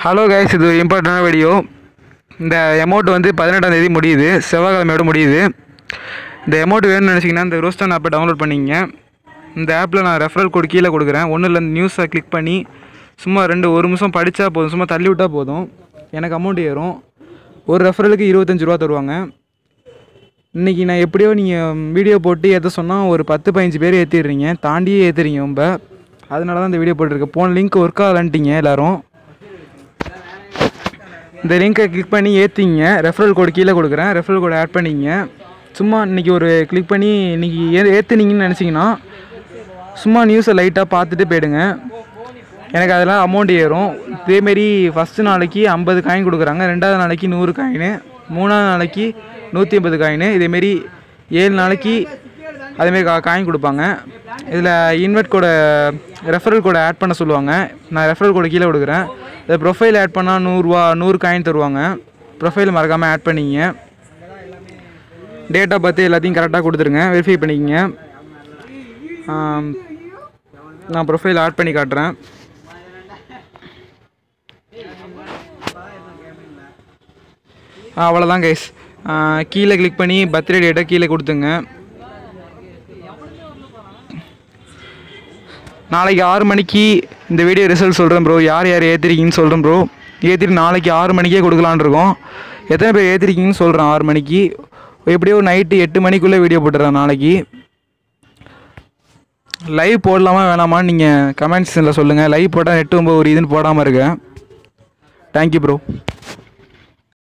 hello guys இது ஒரு இம்பார்ட்டண்டான வீடியோ இந்த அமௌண்ட் வந்து பதினெட்டாம் தேதி முடியுது செவ்வாய்க்கிழமையோட முடியுது இந்த அமௌண்ட் வேணும்னு நினச்சிங்கன்னா இந்த ரோஸ்டான் ஆப்பை டவுன்லோட் பண்ணிங்க இந்த ஆப்பில் நான் ரெஃபரல் கோட் கீழே கொடுக்குறேன் ஒன்றும் இல்லை நியூஸை கிளிக் பண்ணி சும்மா ரெண்டு ஒரு நிமிஷம் படித்தா போதும் சும்மா தள்ளி விட்டால் போதும் எனக்கு அமௌண்ட் ஏறும் ஒரு ரெஃபரலுக்கு இருபத்தஞ்சி ரூபா தருவாங்க இன்றைக்கி நான் எப்படியோ நீங்கள் வீடியோ போட்டு ஏற்ற சொன்னால் ஒரு பத்து பதினஞ்சு பேர் ஏற்றிடுறீங்க தாண்டியே ஏற்றுறீங்க ரொம்ப அதனால தான் இந்த வீடியோ போட்டிருக்கேன் போன லிங்க் ஒர்க் ஆகலன்ட்டிங்க எல்லோரும் இந்த லிங்கை கிளிக் பண்ணி ஏற்றிங்க ரெஃபரல் கோடு கீழே கொடுக்குறேன் ரெஃபரல் கோடு ஆட் பண்ணிங்க சும்மா இன்றைக்கி ஒரு கிளிக் பண்ணி இன்றைக்கி ஏ ஏற்றுனீங்கன்னு நினச்சிங்கன்னா சும்மா நியூஸை லைட்டாக பார்த்துட்டு போயிடுங்க எனக்கு அதெல்லாம் அமௌண்ட் ஏறும் இதேமாரி ஃபஸ்ட்டு நாளைக்கு ஐம்பது காயின் கொடுக்குறாங்க ரெண்டாவது நாளைக்கு நூறு காயின் மூணாவது நாளைக்கு நூற்றி ஐம்பது காயின் இதேமாரி ஏழு நாளைக்கு அதேமாரி கா காயின் கொடுப்பாங்க இதில் இன்வெர்ட் கோடை ரெஃபரல் கோடை ஆட் பண்ண சொல்லுவாங்க நான் ரெஃபரல் கோடை கீழே கொடுக்குறேன் இதை ப்ரொஃபைல் ஆட் பண்ணால் நூறுரூவா நூறு காயின் தருவாங்க ப்ரொஃபைல் மறக்காமல் ஆட் பண்ணிங்க டேட் ஆஃப் பர்த் எல்லாத்தையும் கரெக்டாக கொடுத்துருங்க வெரிஃபை பண்ணிக்கங்க ஆம், நான் ப்ரொஃபைல் ஆட் பண்ணி காட்டுறேன் அவ்வளோதான் கைஸ் கீழே கிளிக் பண்ணி பர்த்டே டேட்டை கீழே கொடுத்துங்க நாளைக்கு ஆறு மணிக்கு இந்த வீடியோ ரிசல்ட் சொல்கிறேன் ப்ரோ யார் யார் ஏற்றிருக்கீங்கன்னு சொல்கிறேன் ப்ரோ ஏற்றிட்டு நாளைக்கு ஆறு மணிக்கே கொடுக்கலான்னு இருக்கோம் எத்தனை பேர் ஏற்றிருக்கீங்கன்னு சொல்கிறேன் ஆறு மணிக்கு எப்படியோ நைட்டு எட்டு மணிக்குள்ளே வீடியோ போட்டுறேன் நாளைக்கு லைவ் போடலாமா வேணாமான்னு நீங்கள் கமெண்ட் செக்ஷனில் சொல்லுங்கள் லைவ் போட்டால் நெட்டு ரொம்ப ஒரு இதுன்னு போடாமல் இருக்கேன் தேங்க்யூ ப்ரோ